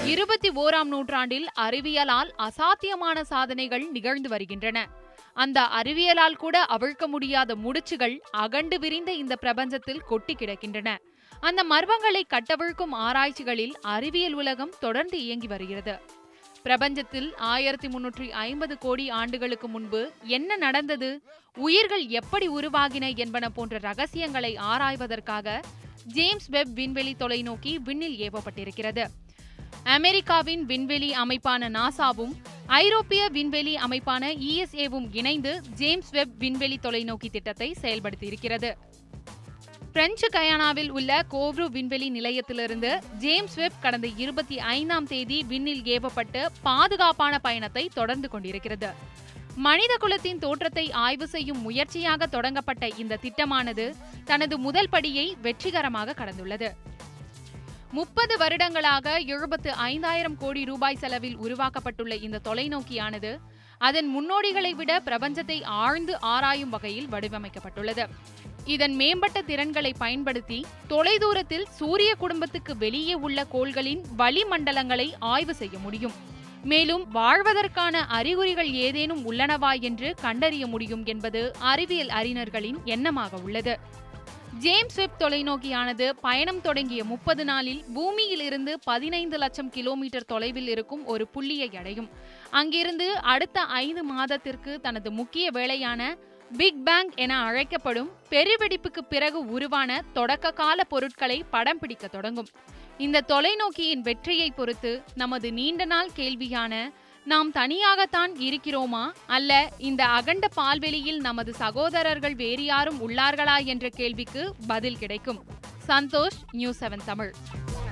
இருபத்தி ஓராம் நூற்றாண்டில் அறிவியலால் அசாத்தியமான சாதனைகள் நிகழ்ந்து வருகின்றன அந்த அறிவியலால் கூட அவிழ்க்க முடியாத முடிச்சுகள் அகண்டு விரிந்த இந்த பிரபஞ்சத்தில் கொட்டி கிடக்கின்றன அந்த மர்மங்களை கட்டவிழ்க்கும் ஆராய்ச்சிகளில் அறிவியல் உலகம் தொடர்ந்து இயங்கி வருகிறது பிரபஞ்சத்தில் ஆயிரத்தி முன்னூற்றி ஐம்பது கோடி ஆண்டுகளுக்கு முன்பு என்ன நடந்தது உயிர்கள் எப்படி உருவாகின என்பன போன்ற ரகசியங்களை ஆராய்வதற்காக ஜேம்ஸ் வெப் விண்வெளி தொலைநோக்கி விண்ணில் ஏவப்பட்டிருக்கிறது அமெரிக்காவின் விண்வெளி அமைப்பான நாசாவும் ஐரோப்பிய விண்வெளி அமைப்பான இஎஸ்ஏவும் இணைந்து ஜேம்ஸ் வெப் விண்வெளி தொலைநோக்கி திட்டத்தை செயல்படுத்தியிருக்கிறது பிரெஞ்சு கயானாவில் உள்ள கோவ்ரு விண்வெளி நிலையத்திலிருந்து ஜேம்ஸ் வெப் கடந்த இருபத்தி ஐந்தாம் தேதி விண்ணில் ஏவப்பட்டு பாதுகாப்பான பயணத்தை தொடர்ந்து கொண்டிருக்கிறது மனித குலத்தின் தோற்றத்தை ஆய்வு செய்யும் முயற்சியாக தொடங்கப்பட்ட இந்த திட்டமானது தனது முதல் படியை வெற்றிகரமாக கடந்துள்ளது முப்பது வருடங்களாக எழுபத்து ஐந்தாயிரம் கோடி ரூபாய் செலவில் உருவாக்கப்பட்டுள்ள இந்த தொலைநோக்கியானது அதன் முன்னோடிகளை விட பிரபஞ்சத்தை ஆழ்ந்து ஆராயும் வகையில் வடிவமைக்கப்பட்டுள்ளது இதன் மேம்பட்ட திறன்களை பயன்படுத்தி தொலைதூரத்தில் சூரிய குடும்பத்துக்கு வெளியே உள்ள கோள்களின் வளிமண்டலங்களை ஆய்வு செய்ய முடியும் மேலும் வாழ்வதற்கான அறிகுறிகள் ஏதேனும் உள்ளனவா என்று கண்டறிய முடியும் என்பது அறிவியல் அறிஞர்களின் எண்ணமாக உள்ளது ஜேம்ஸ் வெப் தொலைநோக்கியானது பயணம் தொடங்கிய முப்பது நாளில் பூமியில் இருந்து பதினைந்து லட்சம் கிலோமீட்டர் தொலைவில் இருக்கும் ஒரு புள்ளியை அடையும் அங்கிருந்து அடுத்த ஐந்து மாதத்திற்கு தனது முக்கிய வேலையான பிக் பேங் என அழைக்கப்படும் பெருவெடிப்புக்கு பிறகு உருவான தொடக்க கால பொருட்களை படம் பிடிக்க தொடங்கும் இந்த தொலைநோக்கியின் வெற்றியை பொறுத்து நமது நீண்ட நாள் கேள்வியான நாம் தனியாகத்தான் இருக்கிறோமா அல்ல இந்த அகண்ட பால்வெளியில் நமது சகோதரர்கள் வேறு யாரும் உள்ளார்களா என்ற கேள்விக்கு பதில் கிடைக்கும் சந்தோஷ் நியூஸ் செவன் தமிழ்